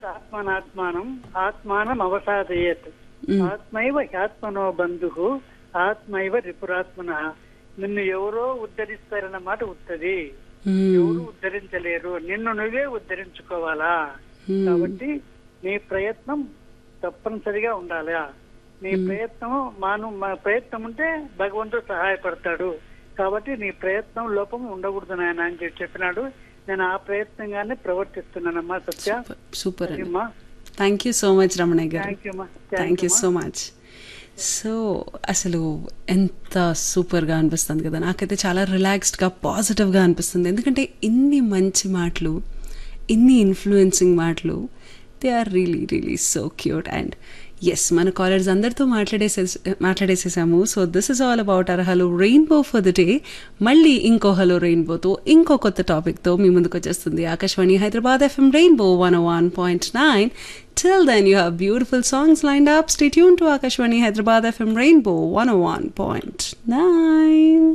ఆత్మనాత్మానం ఆత్మానం అవసాదయేత్ ఆత్మైవ హ్యాత్మనో బంధు ఆత్మైవ రిపురాత్మన నిన్ను ఎవరో ఉద్ధరిస్తారన్నమాట ఉత్తది ఎవరు ఉద్ధరించలేరు నిన్ను నువ్వే ఉద్ధరించుకోవాలా కాబట్టి నీ ప్రయత్నం తప్పనిసరిగా ఉండాలి నీ ప్రయత్నం మాను మా ప్రయత్నం ఉంటే భగవంతుడు సహాయపడతాడు కాబట్టి నీ ప్రయత్నం లోపం ఉండకూడదు నాయన అని చెప్పి చెప్పినాడు నేను ఆ ప్రయత్నంగానే ప్రవర్తిస్తున్నానమ్మా సత్య సూపర్ అండి అమ్మా thank you so much Ramanayya garu thank you అమ్మా thank you so much so అసలు ఎంత సూపర్గా అనిపిస్తుంది కదా నాకైతే చాలా రిలాక్స్డ్గా పాజిటివ్గా అనిపిస్తుంది ఎందుకంటే ఇన్ని మంచి మాటలు ఇన్ని ఇన్ఫ్లుయెన్సింగ్ మాటలు they are really really so cute and yes మన కాలర్స్ అందరితో మాట్లాడేసే మాట్లాడేసేసాము so this is all about our hello rainbow for the day మళ్ళీ ఇంకో హలో రెయిన్బోతో ఇంకో కొత్త టాపిక్తో మీ ముందుకు వచ్చేస్తుంది Akashvani Hyderabad FM rainbow one one point nine Till then, you have beautiful songs lined up. Stay tuned to Akashwani Hyderabad FM Rainbow 101.9.